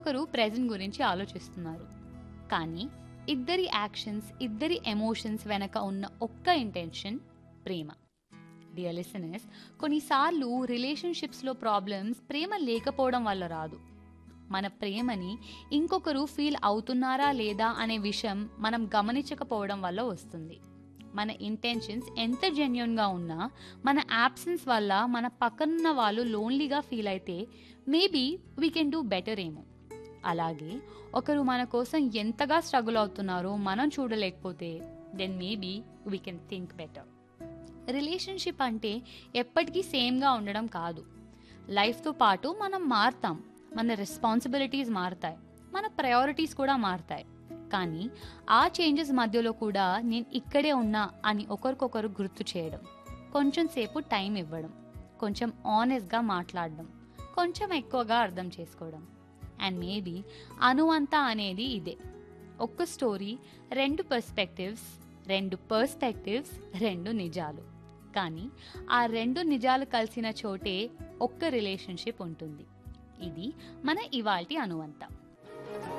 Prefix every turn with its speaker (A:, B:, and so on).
A: ఒకరు ప్రెజెంట్ గురించి ఆలోచిస్తున్నారు కానీ ఇద్దరి యాక్షన్స్ ఇద్దరి ఎమోషన్స్ వెనక ఉన్న ఒక్క ఇంటెన్షన్ ప్రేమ డియర్ లిసనర్స్ కొన్నిసార్లు రిలేషన్షిప్స్లో ప్రాబ్లమ్స్ ప్రేమ లేకపోవడం వల్ల రాదు మన ప్రేమని ఇంకొకరు ఫీల్ అవుతున్నారా లేదా అనే విషయం మనం గమనించకపోవడం వల్ల వస్తుంది మన ఇంటెన్షన్స్ ఎంత జెన్యున్గా ఉన్నా మన యాబ్సెన్స్ వల్ల మన పక్కనున్న వాళ్ళు లోన్లీగా ఫీల్ అయితే maybe we can do better ఏమో అలాగే ఒకరు మన కోసం ఎంతగా స్ట్రగుల్ అవుతున్నారో మనం చూడలేకపోతే then maybe we can think better relationship అంటే ఎప్పటికీ సేమ్గా ఉండడం కాదు లైఫ్తో పాటు మనం మారుతాం మన రెస్పాన్సిబిలిటీస్ మారుతాయి మన ప్రయారిటీస్ కూడా మారుతాయి కానీ ఆ చేంజెస్ మధ్యలో కూడా నేను ఇక్కడే ఉన్నా అని ఒకరికొకరు గుర్తు చేయడం కొంచెం సేపు టైం ఇవ్వడం కొంచెం ఆనెస్ట్గా మాట్లాడడం కొంచెం ఎక్కువగా అర్థం చేసుకోవడం అండ్ మేబీ అనువంత అనేది ఇదే ఒక్క స్టోరీ రెండు పర్స్పెక్టివ్స్ రెండు పర్స్పెక్టివ్స్ రెండు నిజాలు కానీ ఆ రెండు నిజాలు కలిసిన చోటే ఒక్క రిలేషన్షిప్ ఉంటుంది ఇది మన ఇవాల్టి అనువంత